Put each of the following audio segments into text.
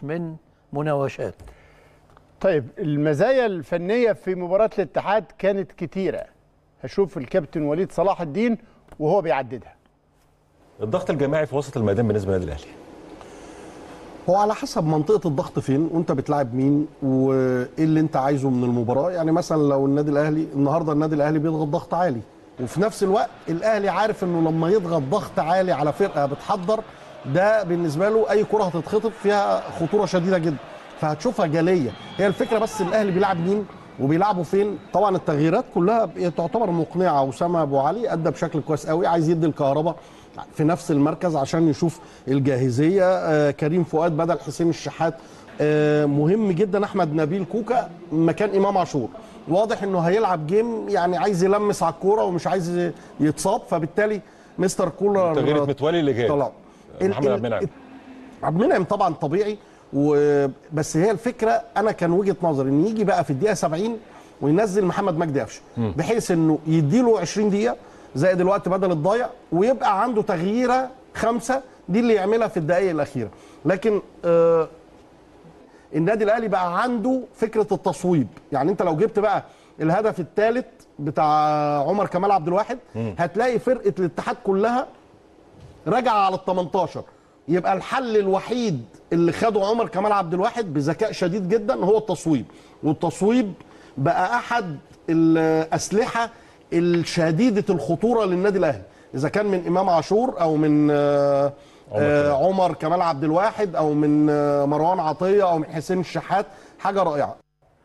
تخلص من مناوشات طيب المزايا الفنيه في مباراه الاتحاد كانت كتيره هشوف الكابتن وليد صلاح الدين وهو بيعددها الضغط الجماعي في وسط الميدان بالنسبه للنادي الاهلي هو على حسب منطقه الضغط فين وانت بتلاعب مين وايه اللي انت عايزه من المباراه يعني مثلا لو النادي الاهلي النهارده النادي الاهلي بيضغط ضغط عالي وفي نفس الوقت الاهلي عارف انه لما يضغط ضغط عالي على فرقه بتحضر ده بالنسبه له اي كره هتتخطف فيها خطوره شديده جدا فهتشوفها جاليه هي الفكره بس الاهلي بيلعب مين وبيلعبوا فين طبعا التغييرات كلها تعتبر مقنعه اسامه ابو علي ادى بشكل كويس قوي عايز يدي الكهرباء في نفس المركز عشان يشوف الجاهزيه آه كريم فؤاد بدل حسين الشحات آه مهم جدا احمد نبيل كوكا مكان امام عاشور واضح انه هيلعب جيم يعني عايز يلمس على الكوره ومش عايز يتصاب فبالتالي مستر كولر تغيير متولي اللي جاي طلع محمد عبد المنعم عبد المنعم طبعا طبيعي وبس هي الفكره انا كان وجهه نظري ان يجي بقى في الدقيقه 70 وينزل محمد مجدي قفشه بحيث انه يديله 20 دقيقه زائد الوقت بدل الضايع ويبقى عنده تغييره خمسه دي اللي يعملها في الدقائق الاخيره لكن آه النادي الاهلي بقى عنده فكره التصويب يعني انت لو جبت بقى الهدف الثالث بتاع عمر كمال عبد الواحد هتلاقي فرقه الاتحاد كلها راجعه على ال 18 يبقى الحل الوحيد اللي خده عمر كمال عبد الواحد بذكاء شديد جدا هو التصويب والتصويب بقى احد الاسلحه الشديده الخطوره للنادي الاهلي اذا كان من امام عاشور او من آه آه عمر كمال عبد الواحد او من آه مروان عطيه او من حسين الشحات حاجه رائعه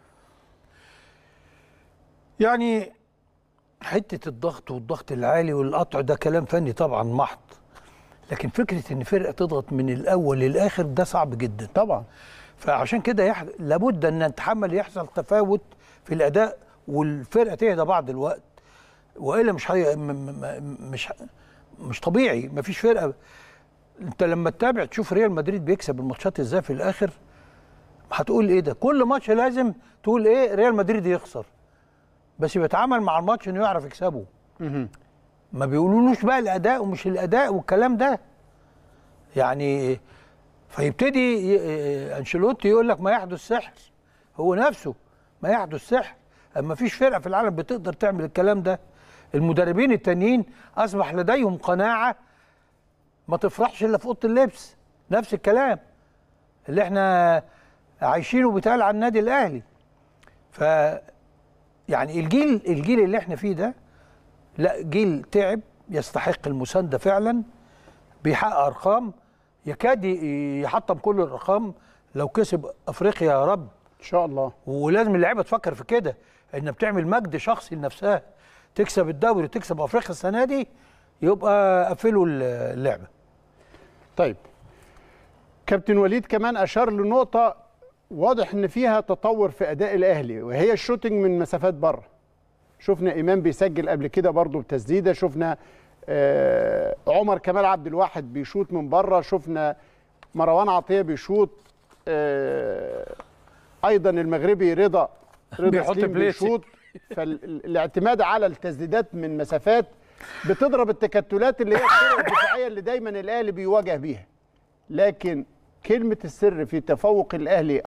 يعني حته الضغط والضغط العالي والقطع ده كلام فني طبعا محض لكن فكره ان فرقه تضغط من الاول للاخر ده صعب جدا طبعا فعشان كده يح... لابد ان نتحمل يحصل تفاوت في الاداء والفرقه تهدى بعض الوقت والا مش هي... م... م... مش مش طبيعي مفيش فرقه انت لما تتابع تشوف ريال مدريد بيكسب الماتشات ازاي في الاخر هتقول ايه ده كل ماتش لازم تقول ايه ريال مدريد يخسر بس بيتعامل مع الماتش انه يعرف يكسبه ما بيقولولوش بقى الاداء ومش الاداء والكلام ده يعني فيبتدي انشيلوتي يقول لك ما يحدث سحر هو نفسه ما يحدث سحر اما فيش فرقه في العالم بتقدر تعمل الكلام ده المدربين التانيين اصبح لديهم قناعه ما تفرحش الا في اوضه اللبس نفس الكلام اللي احنا عايشينه بيتقال على النادي الاهلي ف يعني الجيل الجيل اللي احنا فيه ده لا جيل تعب يستحق المسانده فعلا بيحقق ارقام يكاد يحطم كل الارقام لو كسب افريقيا يا رب ان شاء الله ولازم اللعيبه تفكر في كده ان بتعمل مجد شخصي لنفسها تكسب الدوري وتكسب افريقيا السنه دي يبقى قفلوا اللعبه طيب كابتن وليد كمان اشار لنقطه واضح ان فيها تطور في اداء الاهلي وهي الشوتنج من مسافات بره شفنا امام بيسجل قبل كده برضه بتسديده شفنا آه عمر كمال عبد الواحد بيشوط من بره شفنا مروان عطيه بيشوط آه ايضا المغربي رضا رضا سليم بيشوط فالاعتماد على التسديدات من مسافات بتضرب التكتلات اللي هي الطرق الدفاعيه اللي دايما الاهلي بيواجه بيها لكن كلمه السر في تفوق الاهلي